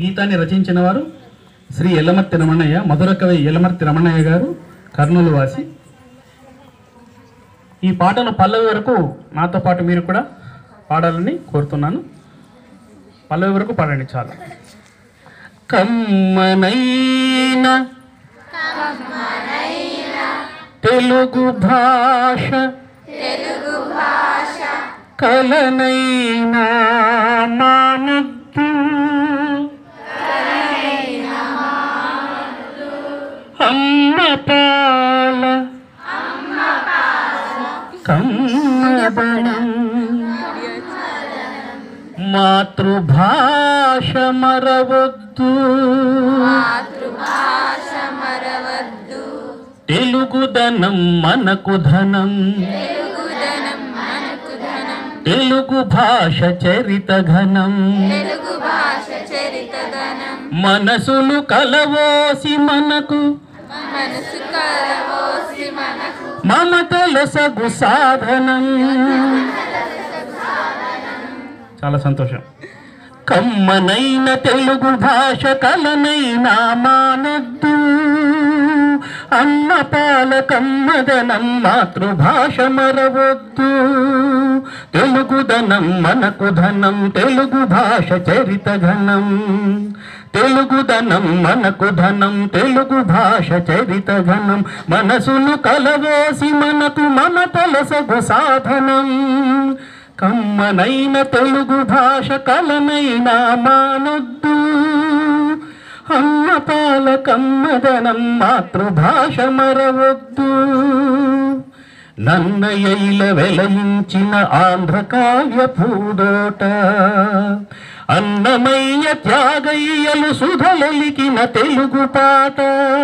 గీతాన్ని రచించిన వారు శ్రీ ఎల్లమర్తి రమణయ్య మధుర కవి ఎల్లమర్తి రమణయ్య గారు కర్నూలు వాసి ఈ పాటను పల్లవి వరకు నాతో పాటు మీరు కూడా పాడాలని కోరుతున్నాను పల్లవి వరకు పాడండి చాలు కమ్మనైన తెలుగు భాష కలనైనా మానద్దు అమ్మ పాల కమ్మదనం మాతృభాష మరవద్దు తెలుగుదనం మనకు ధనం తెలుగు భాష చరిత ఘనం తెలుగు భాష చరితదనం మనసులు కలవోసి మనకు మనసు కలవోసి మనకు మమతల సగు సాధనం చాలా సంతోషం కమ్మనైన తెలుగు భాష కలనైనా మానద్దు అమ్మ పాల కమ్మదనం మాతృభాష మరవద్దు తెలుగుదనం మనకు ధనం తెలుగు భాష చరిత ఘనం తెలుగుదనం మనకు ధనం తెలుగు భాష చరిత ఘనం మనసును కలవోసి మనకు మమతల సగు సాధనం కమ్మనైన తెలుగు భాష కలనైనా మానొద్దు అమ్మ పాల కమ్మదనం మాతృభాష మరవద్దు నన్నయైల వెలయించిన ఆంధ్రకావ్య పూదోట అన్నమయ్య త్యాగయ్యలు సుధలలికిన తెలుగు పాట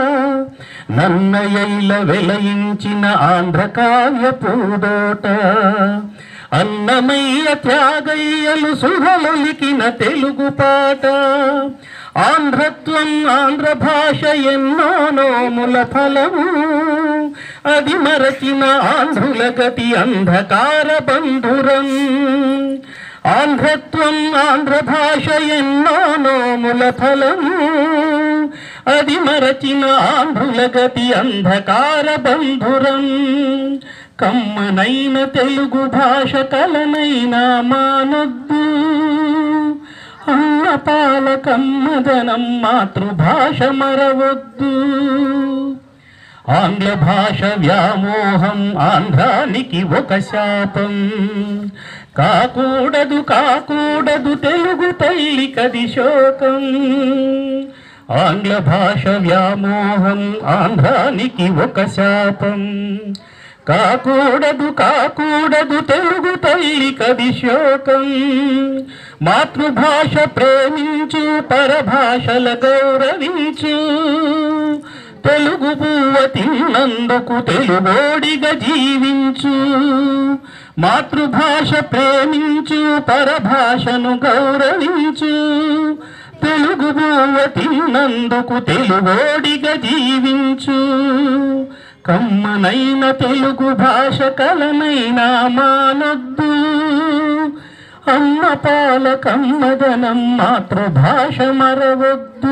నన్నయైల వెలయించిన ఆంధ్రకావ్య పూదోట అన్నమయ్య త్యాగయ్యలు సుధలలికిన తెలుగు పాట ఆంధ్రత్వం ఆంధ్ర భాష ఎన్నో నోముల ఫలము అది మరచిన ఆంధ్రుల గతి అంధకార బంధురం ఆంధ్రత్వం ఆంధ్ర భాష ఎన్నో నోముల ఫలము అది మరచిన ఆంధ్రుల గతి అంధకార బంధురం కమ్మనైన తెలుగు భాష కలనైనా మానొద్దు అన్న పాల కమ్మదనం మాతృభాష మరవద్దు ఆంగ్ల భాష వ్యామోహం ఆంధ్రానికి ఒక శాపం కాకూడదు కాకూడదు తెలుగు తల్లి కది శోకం ఆంగ్ల భాష వ్యామోహం ఆంధ్రానికి ఒక శాపం కాకూడదు కాకూడదు తెలుగు తల్లి కది శోకం మాతృభాష ప్రేమించు పరభాషల గౌరవించు తెలుగు పువ్వ తిన్నందుకు తెలుగోడిగా జీవించు మాతృభాష ప్రేమించు పరభాషను గౌరవించు తెలుగు పువ్వ తిన్నందుకు తెలుగోడిగా జీవించు కమ్మనైన తెలుగు భాష కలనైనా మానొద్దు అమ్మ పాల కమ్మదనం మాతృభాష మరవద్దు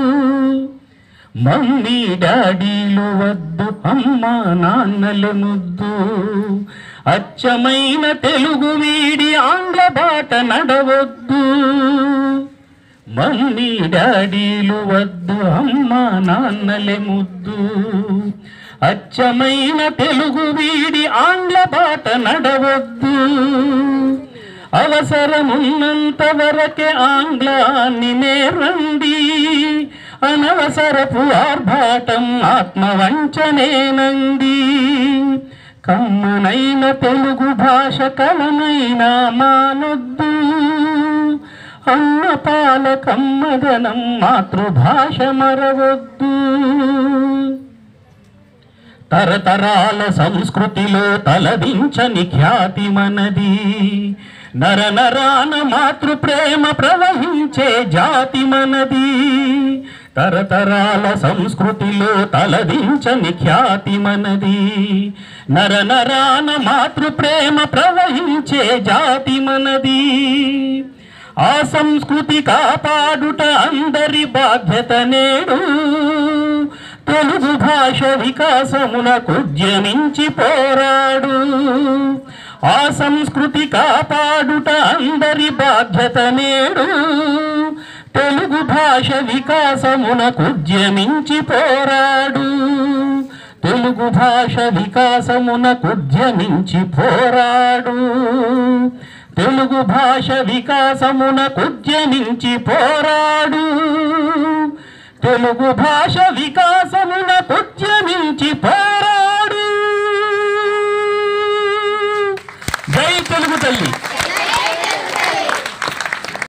మమ్మీ డాడీలు వద్దు అమ్మ నాన్నలు ముద్దు అచ్చమైన తెలుగు వీడి ఆంగ్ల బాట నడవద్దు మమ్మీ డాడీలు వద్దు అమ్మ నాన్నలే ముద్దు అచ్చమైన తెలుగు వీడి ఆంగ్ల బాట నడవద్దు అవసరమున్నంత వరకే ఆంగ్లాన్ని నేరండి అనవసరపు ఆర్భాటం ఆత్మవంచనేనంది కమ్మనైన తెలుగు భాష కలనైనా మానొద్దు అన్న పాల కమ్మదనం మాతృభాష మరవద్దు తరతరాల సంస్కృతిలో తలదించని ఖ్యాతి మనది నర నరాన మాతృ ప్రేమ ప్రవహించే జాతి మనది తరతరాల సంస్కృతిలో తలదించని ఖ్యాతి మనది నర నరాన మాతృ ప్రేమ ప్రవహించే జాతి మనది ఆ సంస్కృతి కాపాడుట అందరి బాధ్యత నేడు తెలుగు భాష వికాసమునకు ఉద్యమించి పోరాడు ఆ సంస్కృతి కాపాడుట అందరి బాధ్యత నేడు తెలుగు భాష వికాసమునకు ఉద్యమించి పోరాడు తెలుగు భాష వికాసమునకు ఉద్యమించి పోరాడు తెలుగు భాష వికాసమునకు ఉద్యమించి పోరాడు తెలుగు భాష వికాసమునకు ఉద్యమించి పోరాడు జై తెలుగు తల్లి